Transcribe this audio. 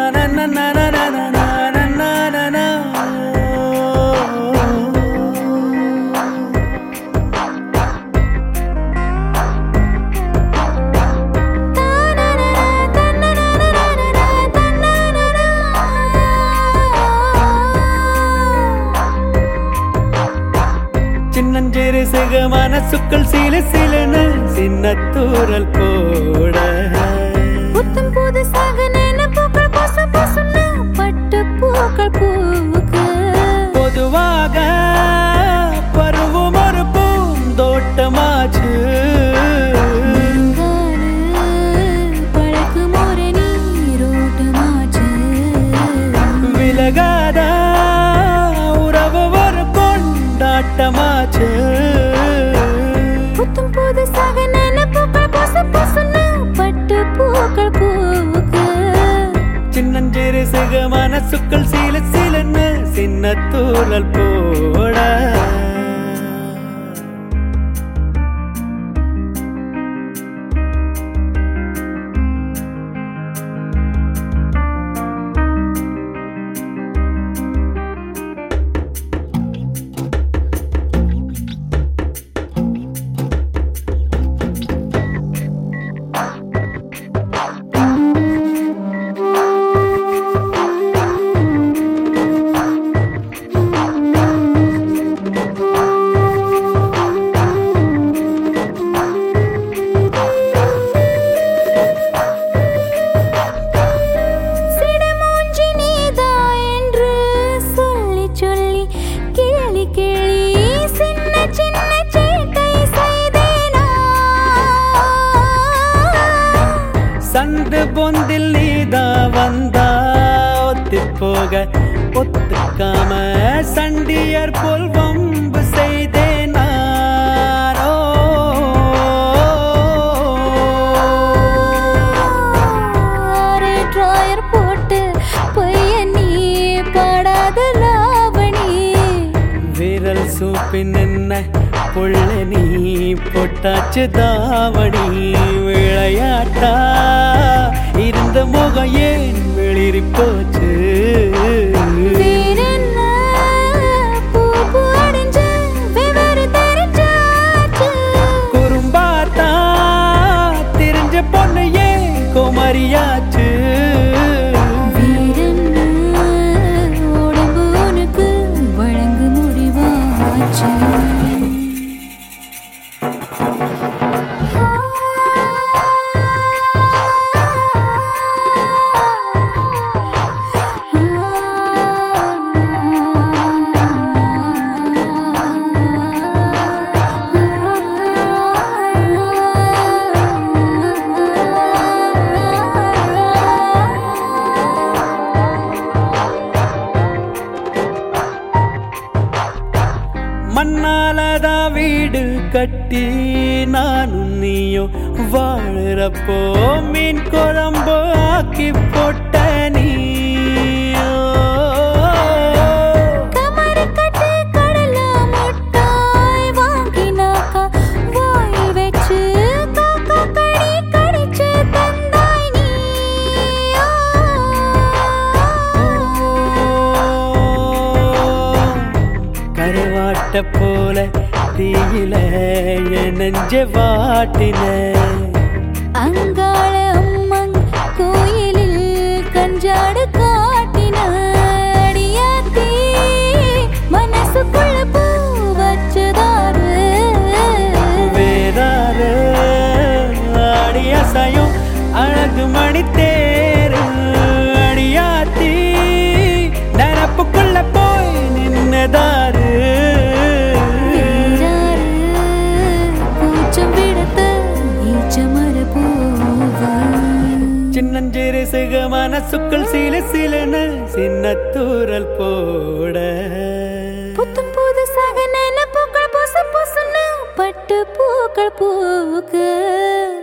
சின்னஞ்சிறு சிக மனசுக்கள் சில சிலன சின்னத்தூரல் போட புத்தம் புதுசாக நினைப்புகள் பொசு பொசுன்னு பட்டு பூக்கள் பூவுக்கு பொதுவாக பருவம் ஒரு பூந்தோட்டமாச்சு நெடுங்கால பழக்கும் ஒரு நீரோட்டமாச்சு விலகாத உறவு ஒரு கொண்டாட்டமாச்சு புத்தம் புதுசாக நினைப்புகள் பொசு பொசுன்னு பட்டு பூக்கள் பூவுக்கு சின்னஞ்சிறு சிக மனசுக்கள் சில சிலன்னு சின்னத்தூரல் போட சிடுமூஞ்சி நீதா என்று சொல்லி சொல்லி கேலி கேலி சின்ன சின்ன சேட்டை செய்தேனா சந்து பொந்தில் நீதா வந்தா ஒத்து போக ஒத்துக்காம சண்டியர் போல் வம்பு செய்தேன் நானோ ஆறு டிராயர் போட்டு பொய்ய நீ பாடாத லாவணி விரல் சூப்பின் என்ன புள்ள நீ பொட்டாச்சு தாவணி விளையாட்டா இருந்த முகம் ஏன் வெளிரி போச்சு வேறென்ன பூ பூ அடைஞ்ச விவரு தெரிஞ்சாச்சு குறும்பாத்தா தெரிஞ்ச பொண்ணு ஏன் குமரியாச்சு வேறென்ன உடம்பு உனக்கு வழங்கு முடிவாச்சு மண்ணாலதா வீடு கட்டி நானும் நீயும் வாழுறப்போ மீன் குழம்பு ஆக்கி போட்ட நீயோ கமரு கட்டு கடல முட்டாய் வாங்கினாக்கா வாயில் வச்சு காக்கா கடி கடிச்சு தந்தாய் நீயோ கருவாட்ட போல தீயில என் நெஞ்ச வாட்டின அங்காள அம்மன் கோயிலில் கஞ்சாடு காட்டின அடியாத்தி மனசுக்குள்ள பூ வச்சதாரு வேறாறு ஆடி அசையும் அழகு மணி தேரு அடியாத்தி நினப்புக்குள்ள போய் நின்னதாரு வீராரு கூச்சம் விடத்த ஈச்சமர பூவா சின்னஞ்சிறு சிக மனசுக்குள் சில சிலன சின்னத்தூரல் போட புத்தம் புதுசாக நினைப்புகள் பொசு பொசுன்னு பட்டு பூக்கள் பூக்கு